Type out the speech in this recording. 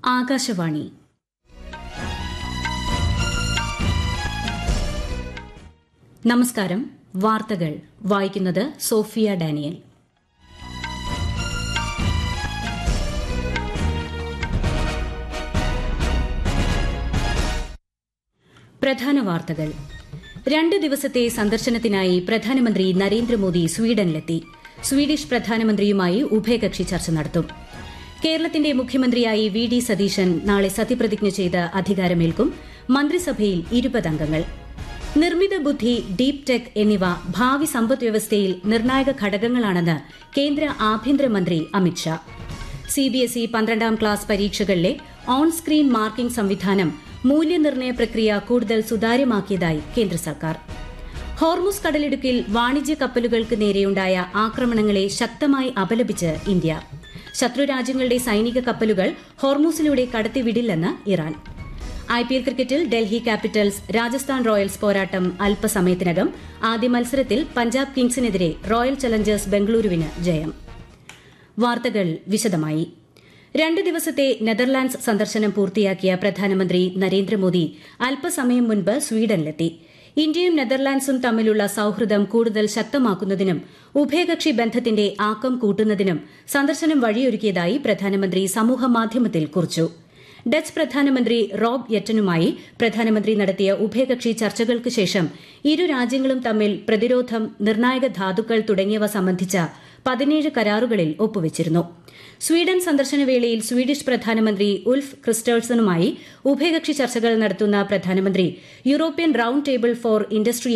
ആകാശവാണി നമസ്കാരം വാർത്തകൾ വായിക്കുന്നത് സോഫിയ ഡാനിയൽ പ്രധാന വാർത്തകൾ രണ്ട് ദിവസത്തെ സന്ദർശനത്തിനായി പ്രധാനമന്ത്രി നരേന്ദ്രമോദി സ്വീഡനിലെത്തി സ്വീഡിഷ് പ്രധാനമന്ത്രിയുമായി ഉഭയകക്ഷി ചർച്ച നടത്തും കേരളത്തിന്റെ മുഖ്യമന്ത്രിയായി വി ഡി സതീശൻ നാളെ സത്യപ്രതിജ്ഞ ചെയ്ത് അധികാരമേൽക്കും മന്ത്രിസഭയിൽ ഇരുപത് അംഗങ്ങൾ നിർമ്മിത ബുദ്ധി ഡീപ് ടെക് എന്നിവ ഭാവി സമ്പദ്വ്യവസ്ഥയിൽ നിർണായക ഘടകങ്ങളാണെന്ന് കേന്ദ്ര ആഭ്യന്തരമന്ത്രി അമിത്ഷാ സിബിഎസ്ഇ പന്ത്രണ്ടാം ക്ലാസ് പരീക്ഷകളിലെ ഓൺ സ്ക്രീൻ മാർക്കിംഗ് സംവിധാനം മൂല്യനിർണ്ണയ പ്രക്രിയ കൂടുതൽ സുതാര്യമാക്കിയതായി കേന്ദ്ര സർക്കാർ ഹോർമുസ് കടലിടുക്കിൽ വാണിജ്യ കപ്പലുകൾക്ക് നേരെയുണ്ടായ ആക്രമണങ്ങളെ ശക്തമായി അപലപിച്ച് ഇന്ത്യ ശത്രുരാജ്യങ്ങളുടെ സൈനിക കപ്പലുകൾ ഹോർമൂസിലൂടെ കടത്തിവിടില്ലെന്ന് ഇറാൻ ഐപിഎൽ ക്രിക്കറ്റിൽ ഡൽഹി ക്യാപിറ്റൽസ് രാജസ്ഥാൻ റോയൽസ് പോരാട്ടം അല്പസമയത്തിനകം ആദ്യ മത്സരത്തിൽ പഞ്ചാബ് കിങ്സിനെതിരെ റോയൽ ചലഞ്ചേഴ്സ് ബംഗളൂരുവിന് ജയം വാർത്തകൾ വിശദമായി രണ്ട് ദിവസത്തെ നെതർലാൻഡ്സ് സന്ദർശനം പൂർത്തിയാക്കിയ പ്രധാനമന്ത്രി നരേന്ദ്രമോദി അല്പസമയം മുൻപ് സ്വീഡനിലെത്തി ഇന്ത്യയും നെതർലാൻഡ്സും തമ്മിലുള്ള സൌഹൃദം കൂടുതൽ ശക്തമാക്കുന്നതിനും ഉഭയകക്ഷി ബന്ധത്തിന്റെ ആക്കം കൂട്ടുന്നതിനും സന്ദർശനം വഴിയൊരുക്കിയതായി പ്രധാനമന്ത്രി സമൂഹമാധ്യമത്തിൽ കുറിച്ചു ഡച്ച് പ്രധാനമന്ത്രി റോബ് യെറ്റനുമായി പ്രധാനമന്ത്രി നടത്തിയ ഉഭയകക്ഷി ചർച്ചകൾക്ക് ശേഷം ഇരു രാജ്യങ്ങളും തമ്മിൽ പ്രതിരോധം നിർണായക ധാതുക്കൾ തുടങ്ങിയവ സംബന്ധിച്ച പതിനേഴ് കരാറുകളിൽ ഒപ്പുവച്ചിരുന്നു സ്വീഡൻ സന്ദർശനവേളയിൽ സ്വീഡിഷ് പ്രധാനമന്ത്രി ഉൽഫ് ക്രിസ്റ്റേഴ്സണുമായി ഉഭയകക്ഷി ചർച്ചകൾ നടത്തുന്ന പ്രധാനമന്ത്രി European round table for industry